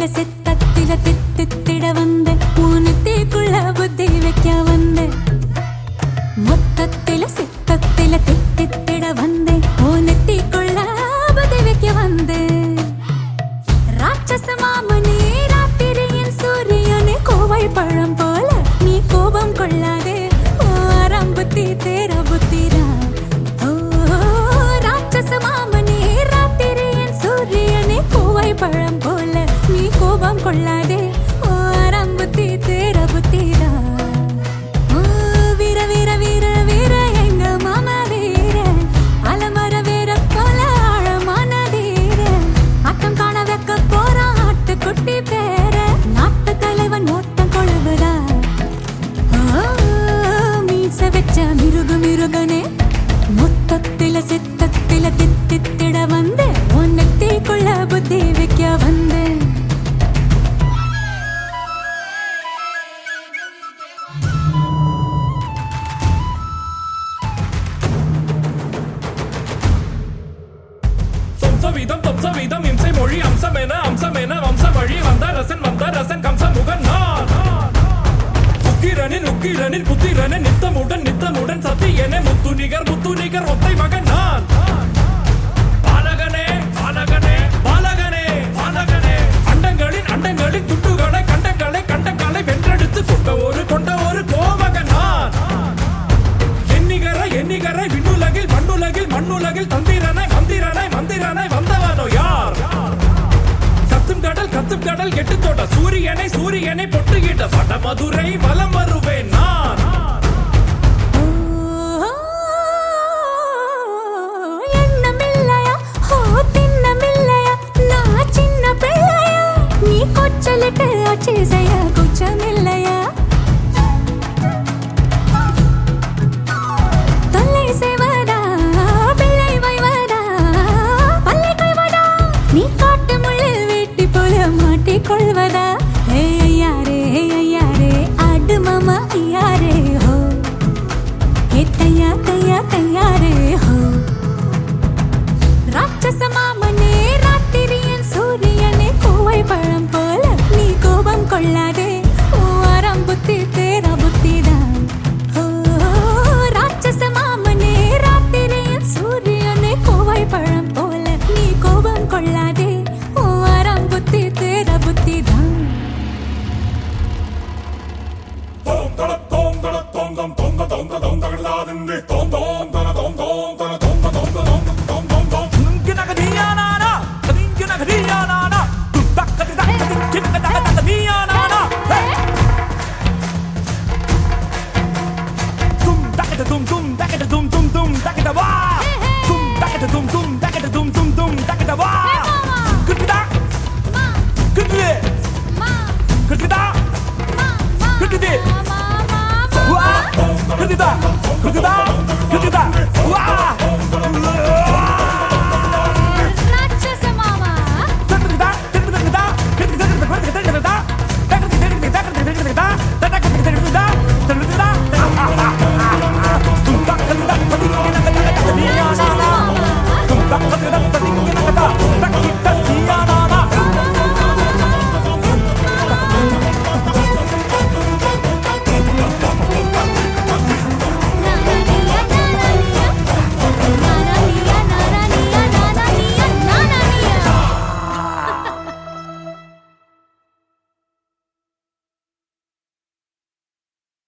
சித்தத்தில தித்தித்திட வந்து மூணுத்தீக்குள்ள புத்தி வைக்க வந்து மொத்தத்தில சித்தத்தில தித்தித்திட வந்து மூணுத்தீக்குள்ள புத்தி வைக்க வந்து ராட்சச மாமனே ராத்திரியின் சூரியனே கோவை பழம் போல நீ கோபம் கொள்ளாதே ஓ அறம் புத்தி தேர புத்திரா ஓ ராட்சச மாமனே ராத்திரியின் சூரியனே கோவை பழம் போல நீ கோபம் கொள்ளாதே ஓ அறம் புத்தி தேர புத்திரா ஓ வீர வீர வீர வீர எங்க மாமா வீர அலமர வீர போல ஆழமான தீர ஆட்டம் காண வைக்க போறான் ஆட்டுக்குட்டி பேர நாட்டு தலைவன் ஓட்டம் கொழுவுதா ஓ, மீச வச்ச மிருகு மிருகனே மொத்தத்தில சித்தத்தில தித்தித்திட வந்து உன்னத்திக்குள்ள புத்தி வைக்க வந்து சொம்சவீதம் தொம்சவீதம் இம்சை மொழி அம்சமென அம்சமென வம்ச வழி வந்த ரசன் வந்த ரசன் கம்ச முகன் நான் உக்கிரனின் உக்கிரனின் புத்திரனின் நித்தமுடன் நித்தமுடன் சத்தியனே முத்து நிகர் முத்து நிகர் ஒத்தை மகன் நான் பாலகனே பாலகனே பாலகனே பாலகனே அண்டங்களின் அண்டங்களின் துண்டுகளை கண்டங்களை கண்டங்களை வென்றெடுத்து கொண்ட ஒரு கொண்ட ஒரு கோமகன் நான் எண்ணிகரை எண்ணிகரை விண்ணுலகில் மண்ணுலகில் மண்ணுலகில் தந்திரனை மந்திரனை மந்திரனை வந்தவனோ யார் கத்தும் கடல் கத்தும் கடல் கெட்டு தோட்ட சூரியனை சூரியனை பொட்டுகிட்ட வட மதுரை வலம் வருவேன் நான் எண்ணமில்லையா ஓ திண்ணமில்லையா நான் சின்ன பிள்ளையா நீ கொச்சலிட்டு ஆட்சி செய்ய குச்சமில்லையா தொல்லை செய்வதா பிள்ளை வைவதா பல்லை கொய்வதா நீ காட்டு முள்ளில் வெட்டி போல மாட்டிக்கொள்வதா ஏ ஐயாரே ஏ ஐயாரே ஆடு மாமா ஐயாரே ஹோ ஏ தையா தையா தையாரே ஹோ ராட்சச மாமனே ராத்திரியின் சூரியனே கோவை பழம் போல நீ கோபம் கொள்ளாதே ஓ அறம் புத்தி தேரா புத்திதான் ஓ ராட்சச மாமனே ராத்திரியின் சூரியனே கோவை பழம் போல நீ கோபம் கொள்ளாதே ஓ அறம் புத்தி தேரா புத்திதான் தோம் தட தோம் தட தோம் தோம் தோம் தட தோம் தட தோம் தகடாதின்றி தோம் தோம் தட தோம் தோம் தட தோம் தட தோம் தட தோம் தட தோம் தோம் தோம் ங்கினகதியானானா, கதிங்கினகதியானானா, துத்தக்கதிதக்கதிங்கினகதகதியானானா. ஹே! தும் தக்கத தும் தும் தக்கத தும் தும் தும் தக்கத வா. தும் தக்கத தும் தும் தக்கத தும் தும் தும் தக்கத வா. குத்துதா, குத்துது, குத்துதா, குத்துது. வா. குத்துதா, குத்துதா,